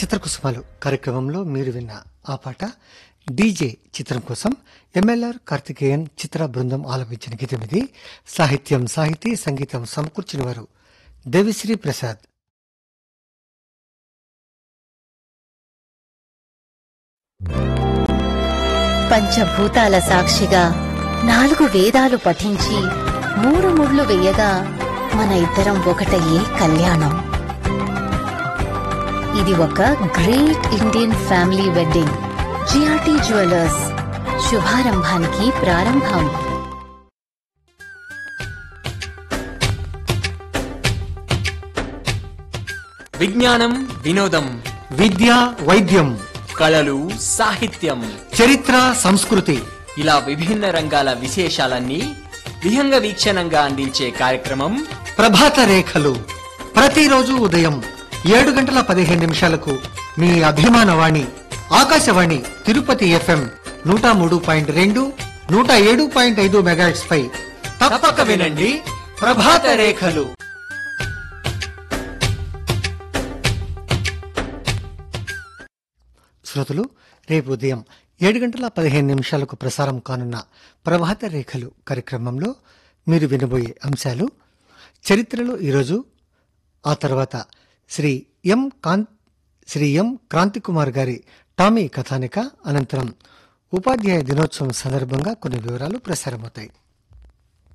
చిత్రకుసుమాలు కార్యక్రమంలో మీరు విన్న ఆ పాట డీజే చిత్రం కోసం ఎంఎల్ఆర్ కార్తికేయన్ చిత్ర బృందం ఆలపించిన గీతం ఇది సాహిత్యం సాహితీ సంగీతం సమకూర్చిన వారు దేవిశ్రీ ప్రసాద్ పంచభూతాల సాక్షిగా నాలుగు వేదాలు పఠించి మూడు ముళ్ళు వేయగా మన ఇద్దరం ఒకటయ్యే కళ్యాణం ఇది ఒక great Indian family wedding GRT jewellers శుభారంభానికి ప్రారంభం విజ్ఞానం వినోదం విద్య వైద్యం కళలు సాహిత్యం చరిత్ర సంస్కృతి ఇలా విభిన్న రంగాల విశేషాలన్నీ విహంగ వీక్షణంగా అందించే కార్యక్రమం ప్రభాత రేఖలు ప్రతిరోజు ఉదయం ఏడు గంటల పదిహేను నిమిషాలకు మీ అభిమాన వాణి ఆకాశవాణి తిరుపతి ఎఫ్ఎం నూట మూడు పాయింట్ రెండు నూట ఏడు పాయింట్ ఐదు మెగాట్స్ పై తప్పక వినండి ప్రభాత రేఖలు శ్రోతలు రేపు ఉదయం ఏడు గంటల పదిహేను నిమిషాలకు ప్రసారం కానున్న ప్రభాత రేఖలు కార్యక్రమంలో మీరు వినబోయే అంశాలు చరిత్రలో ఈరోజు ఆ తర్వాత శ్రీ ఎం కాంత్ శ్రీ ఎం క్రాంతికుమార్ గారి టామీ కథానిక అనంతరం ఉపాధ్యాయ దినోత్సవం సందర్భంగా కొన్ని వివరాలు ప్రసారమవుతాయి